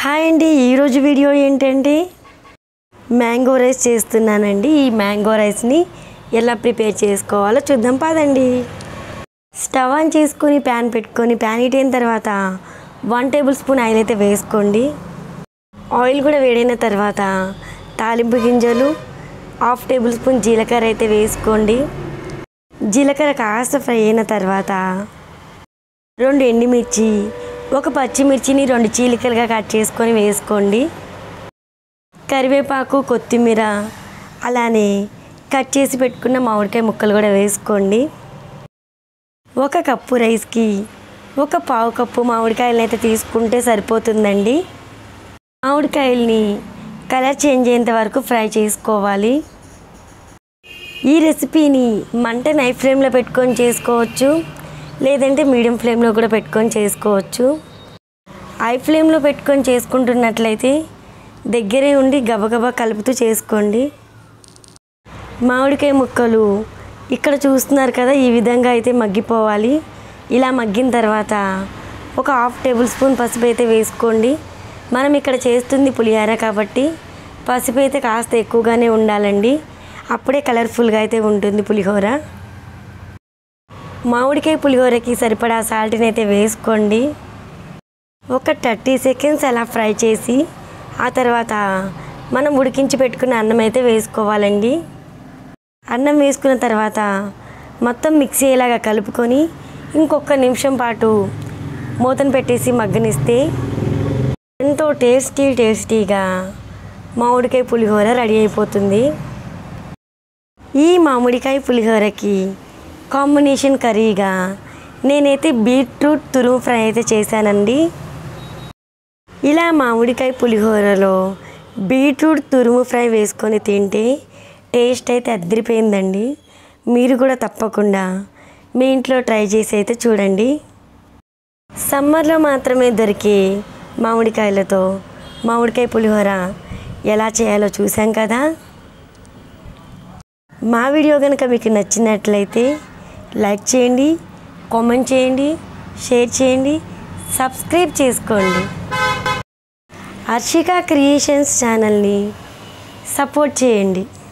hi అండి ఈరోజు video ఏంటంటే మ్యాంగో రైస్ చేస్తున్నానండి ఈ మ్యాంగో రైస్ని ఎలా ప్రిపేర్ చేసుకోవాలో చూద్దాం పదండి స్టవ్ ఆన్ చేసుకొని ప్యాన్ పెట్టుకొని ప్యాన్ హీట్ అయిన తర్వాత వన్ టేబుల్ స్పూన్ ఆయిల్ అయితే వేసుకోండి ఆయిల్ కూడా వేడైన తర్వాత తాలింపు గింజలు హాఫ్ టేబుల్ స్పూన్ జీలకర్ర అయితే వేసుకోండి జీలకర్ర కాస్త ఫ్రై అయిన తర్వాత రెండు ఎండుమిర్చి ఒక పచ్చిమిర్చిని రెండు చీలికలుగా కట్ చేసుకొని వేసుకోండి కరివేపాకు కొత్తిమీర అలానే కట్ చేసి పెట్టుకున్న మామిడికాయ ముక్కలు కూడా వేసుకోండి ఒక కప్పు రైస్కి ఒక పావు కప్పు మామిడికాయలను అయితే తీసుకుంటే సరిపోతుందండి మామిడికాయల్ని కలర్ చేంజ్ అయ్యేంత వరకు ఫ్రై చేసుకోవాలి ఈ రెసిపీని మంట నైఫ్ ఫ్లేమ్లో పెట్టుకొని చేసుకోవచ్చు లేదంటే మీడియం ఫ్లేమ్లో కూడా పెట్టుకొని చేసుకోవచ్చు హై ఫ్లేమ్లో పెట్టుకొని చేసుకుంటున్నట్లయితే దగ్గరే ఉండి గబగబా కలుపుతూ చేసుకోండి మామిడికాయ ముక్కలు ఇక్కడ చూస్తున్నారు కదా ఈ విధంగా అయితే మగ్గిపోవాలి ఇలా మగ్గిన తర్వాత ఒక హాఫ్ టేబుల్ స్పూన్ పసుపు అయితే వేసుకోండి మనం ఇక్కడ చేస్తుంది పులిహార కాబట్టి పసుపు అయితే కాస్త ఎక్కువగానే ఉండాలండి అప్పుడే కలర్ఫుల్గా అయితే ఉంటుంది పులిహోర మామిడికాయ పులిహోరకి సరిపడా సాల్ట్ని అయితే వేసుకోండి ఒక థర్టీ సెకండ్స్ అలా ఫ్రై చేసి ఆ తర్వాత మనం ఉడికించి పెట్టుకున్న అన్నం అయితే వేసుకోవాలండి అన్నం వేసుకున్న తర్వాత మొత్తం మిక్సీ అయ్యేలాగా కలుపుకొని ఇంకొక నిమిషం పాటు మూతను పెట్టేసి మగ్గనిస్తే ఎంతో టేస్టీ టేస్టీగా మామిడికాయ పులిహోర రెడీ అయిపోతుంది ఈ మామిడికాయ పులిహోరకి కాంబినేషన్ కర్రీగా నేనైతే బీట్రూట్ తురుము ఫ్రై అయితే చేశానండి ఇలా మామిడికాయ పులిహోరలో బీట్రూట్ తురుము ఫ్రై వేసుకొని తింటే టేస్ట్ అయితే అద్దరిపోయిందండి మీరు కూడా తప్పకుండా మీ ఇంట్లో ట్రై చేసి అయితే చూడండి సమ్మర్లో మాత్రమే దొరికే మామిడికాయలతో మామిడికాయ పులిహోర ఎలా చేయాలో చూసాం కదా మా వీడియో కనుక మీకు నచ్చినట్లయితే లైక్ చేయండి కామెంట్ చేయండి షేర్ చేయండి సబ్స్క్రైబ్ చేసుకోండి హర్షిక క్రియేషన్స్ ఛానల్ని సపోర్ట్ చేయండి